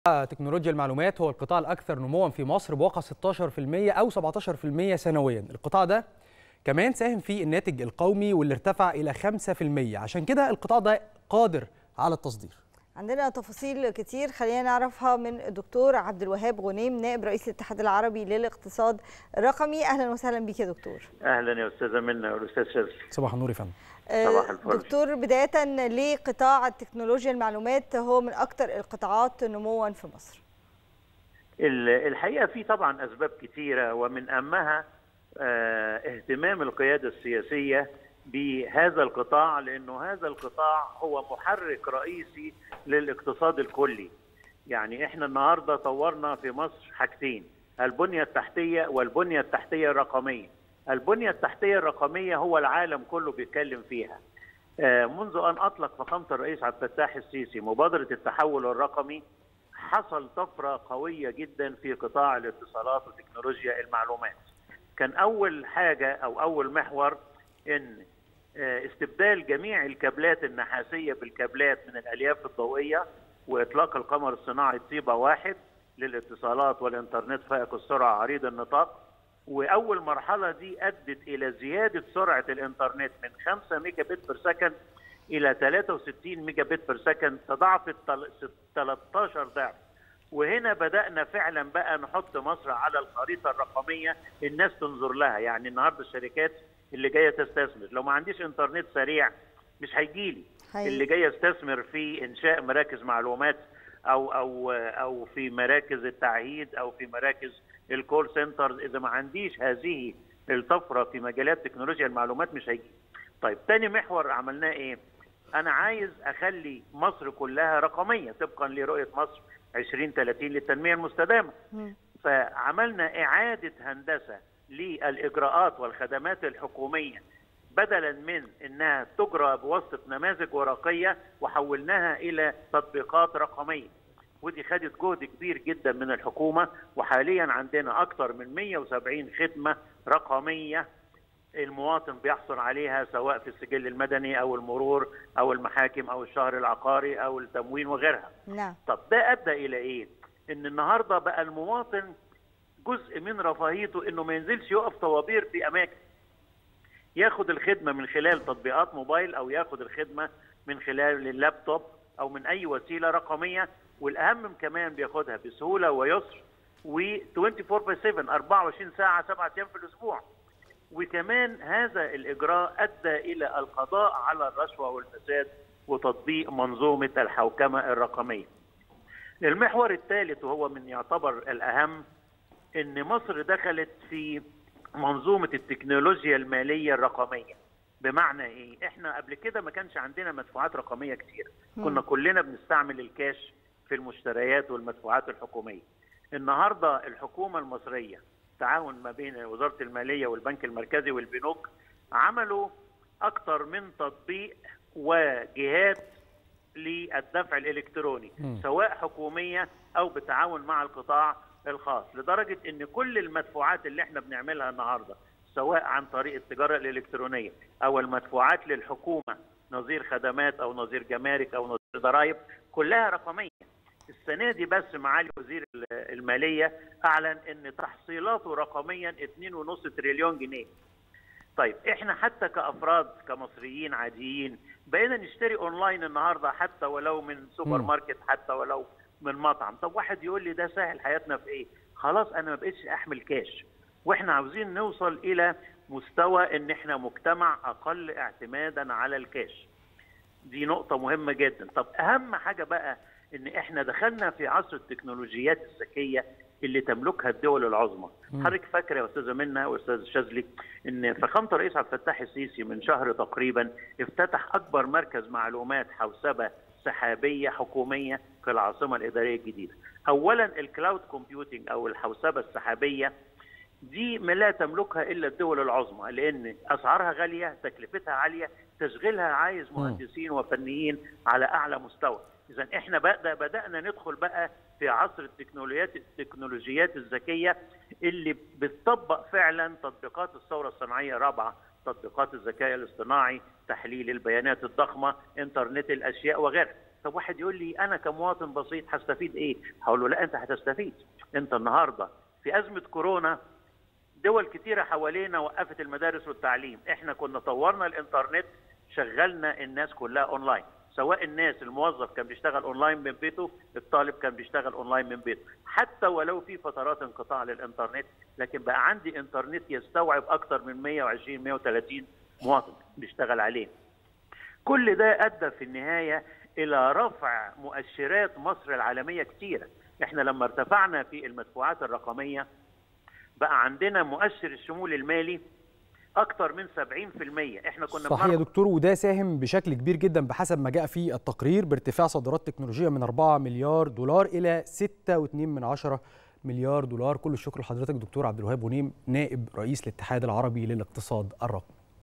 تكنولوجيا المعلومات هو القطاع الأكثر نموا في مصر بواقع 16% أو 17% سنويا القطاع ده كمان ساهم في الناتج القومي واللي ارتفع إلى 5% عشان كده القطاع ده قادر على التصدير عندنا تفاصيل كتير خلينا نعرفها من الدكتور عبد الوهاب غنيم نائب رئيس الاتحاد العربي للاقتصاد الرقمي اهلا وسهلا بك يا دكتور اهلا يا استاذه منى والاستاذ شاذلي صباح النور يا فندم صباح الفل دكتور بدايه ليه قطاع التكنولوجيا المعلومات هو من اكثر القطاعات نموا في مصر الحقيقه في طبعا اسباب كثيره ومن اهمها اهتمام القياده السياسيه بهذا القطاع لانه هذا القطاع هو محرك رئيسي للاقتصاد الكلي. يعني احنا النهارده طورنا في مصر حاجتين البنيه التحتيه والبنيه التحتيه الرقميه. البنيه التحتيه الرقميه هو العالم كله بيتكلم فيها. منذ ان اطلق فخامه الرئيس عبد الفتاح السيسي مبادره التحول الرقمي حصل طفره قويه جدا في قطاع الاتصالات وتكنولوجيا المعلومات. كان اول حاجه او اول محور ان استبدال جميع الكابلات النحاسيه بالكابلات من الالياف الضوئيه واطلاق القمر الصناعي طيبه واحد للاتصالات والانترنت فائق السرعه عريض النطاق واول مرحله دي ادت الى زياده سرعه الانترنت من 5 ميجا بت بير سكند الى 63 ميجا بت بير سكند تضاعفت 13 ضعف وهنا بدانا فعلا بقى نحط مصر على الخريطه الرقميه الناس تنظر لها يعني النهارده الشركات اللي جايه تستثمر لو ما عنديش انترنت سريع مش هيجي لي اللي جاي يستثمر في انشاء مراكز معلومات او او او في مراكز التعهيد او في مراكز الكول سنترز اذا ما عنديش هذه الطفره في مجالات تكنولوجيا المعلومات مش هيجي طيب تاني محور عملناه ايه انا عايز اخلي مصر كلها رقميه طبقا لرؤيه مصر 2030 للتنميه المستدامه فعملنا اعاده هندسه للاجراءات والخدمات الحكوميه بدلا من انها تجرى بواسطه نماذج ورقيه وحولناها الى تطبيقات رقميه ودي خدت جهد كبير جدا من الحكومه وحاليا عندنا اكثر من 170 خدمه رقميه المواطن بيحصل عليها سواء في السجل المدني او المرور او المحاكم او الشهر العقاري او التموين وغيرها. نعم. طب ده ادى الى ايه؟ ان النهارده بقى المواطن جزء من رفاهيته انه ما ينزلش يقف طوابير في اماكن. ياخد الخدمه من خلال تطبيقات موبايل او ياخد الخدمه من خلال اللابتوب او من اي وسيله رقميه والاهم كمان بياخدها بسهوله ويسر و 24 باي 7 24 ساعه 7 ايام في الاسبوع. وكمان هذا الاجراء ادى الى القضاء على الرشوه والفساد وتطبيق منظومه الحوكمه الرقميه. المحور الثالث وهو من يعتبر الاهم ان مصر دخلت في منظومه التكنولوجيا الماليه الرقميه. بمعنى ايه؟ احنا قبل كده ما كانش عندنا مدفوعات رقميه كتير، كنا كلنا بنستعمل الكاش في المشتريات والمدفوعات الحكوميه. النهارده الحكومه المصريه تعاون ما بين وزاره الماليه والبنك المركزي والبنوك عملوا اكثر من تطبيق وجهات للدفع الالكتروني م. سواء حكوميه او بالتعاون مع القطاع الخاص لدرجه ان كل المدفوعات اللي احنا بنعملها النهارده سواء عن طريق التجاره الالكترونيه او المدفوعات للحكومه نظير خدمات او نظير جمارك او نظير ضرائب كلها رقميه السنه دي بس معالي وزير الماليه اعلن ان تحصيلاته رقميا 2.5 تريليون جنيه. طيب احنا حتى كافراد كمصريين عاديين بقينا نشتري اونلاين النهارده حتى ولو من سوبر ماركت حتى ولو من مطعم، طب واحد يقول لي ده سهل حياتنا في ايه؟ خلاص انا ما بقتش احمل كاش. واحنا عاوزين نوصل الى مستوى ان احنا مجتمع اقل اعتمادا على الكاش. دي نقطة مهمة جدا، طب أهم حاجة بقى ان احنا دخلنا في عصر التكنولوجيات الذكيه اللي تملكها الدول العظمى حضرتك فاكره يا استاذه منى واستاذ شاذلي ان فخامه الرئيس عبد الفتاح السيسي من شهر تقريبا افتتح اكبر مركز معلومات حوسبه سحابيه حكوميه في العاصمه الاداريه الجديده اولا الكلاود كومبيوتنج او الحوسبه السحابيه دي ما لا تملكها الا الدول العظمى لان اسعارها غاليه تكلفتها عاليه تشغيلها عايز مهندسين وفنيين على اعلى مستوى اذا احنا بقى بدانا ندخل بقى في عصر التكنولوجيات التكنولوجيات الذكيه اللي بتطبق فعلا تطبيقات الثوره الصناعيه الرابعه تطبيقات الذكاء الاصطناعي تحليل البيانات الضخمه انترنت الاشياء وغيرها طب واحد يقول لي انا كمواطن بسيط هستفيد ايه هقول له لا انت هتستفيد انت النهارده في ازمه كورونا دول كتيره حوالينا وقفت المدارس والتعليم احنا كنا طورنا الانترنت شغلنا الناس كلها اونلاين سواء الناس الموظف كان بيشتغل اونلاين من بيته الطالب كان بيشتغل اونلاين من بيته حتى ولو في فترات انقطاع للانترنت لكن بقى عندي انترنت يستوعب اكثر من 120 130 مواطن بيشتغل عليه كل ده ادى في النهايه الى رفع مؤشرات مصر العالميه كتيره احنا لما ارتفعنا في المدفوعات الرقميه بقى عندنا مؤشر الشمول المالي اكتر من 70% احنا كنا صحيح يا دكتور وده ساهم بشكل كبير جدا بحسب ما جاء في التقرير بارتفاع صادرات تكنولوجيه من 4 مليار دولار الى 6.2 من عشرة مليار دولار كل الشكر لحضرتك دكتور عبد الوهاب غنيم نائب رئيس الاتحاد العربي للاقتصاد الرقمي